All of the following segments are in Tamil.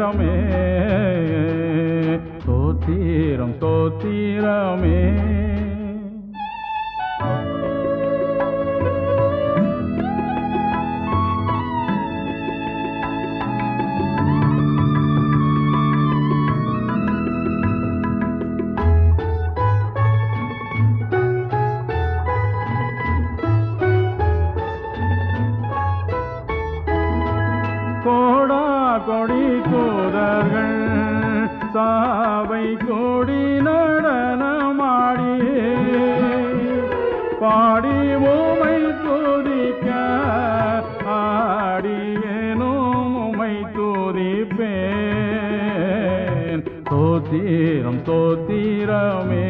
ஸ்தோத்திரமே ஸ்தோத்திரம் ஸ்தோத்திரமே கோடா கொடி தூதர்கள் சாவை கொடி நடனமாடி பாடி உமை துதிக்க ஆடியேனும் உமை துதிப்பேன் தோத்திரம் தோத்திரமே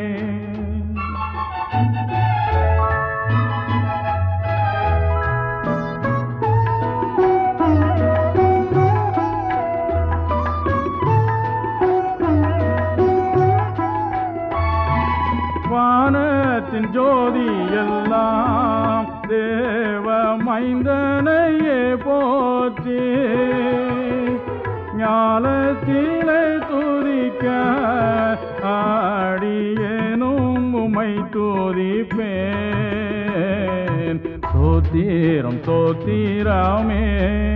வானத்தின் ஜோதி எல்லாம் தேவ மைந்தனையே போற்றி ஞாலத்திலே துதிக்க ஆடியேனும் உமை துதிப்பேன் சோத்திரம் சோத்திரமே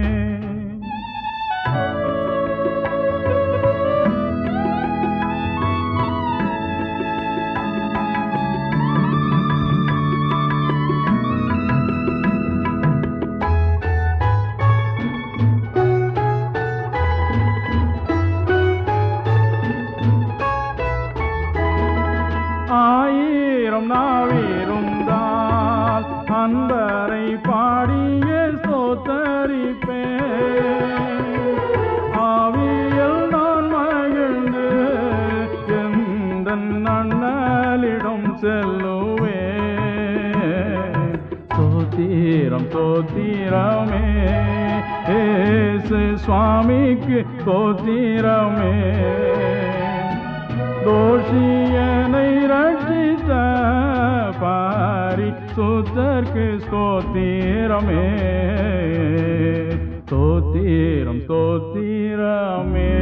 ஆயிரம் நாவிருந்தால் அன்பரை பாடிய சோத்தரிப்பே ஆவியில் நான் மகிழ்ந்து எந்த நன்னலிடம் செல்லுவே சோத்திரம் சோத்திரமே ஏசு சுவாமிக்கு சோத்திரமே தோஷியனை ரட்சித்த பாரி சுத்தர்க்கு ஸ்தோத்திரமே ஸ்தோத்திரம் ஸ்தோத்திரமே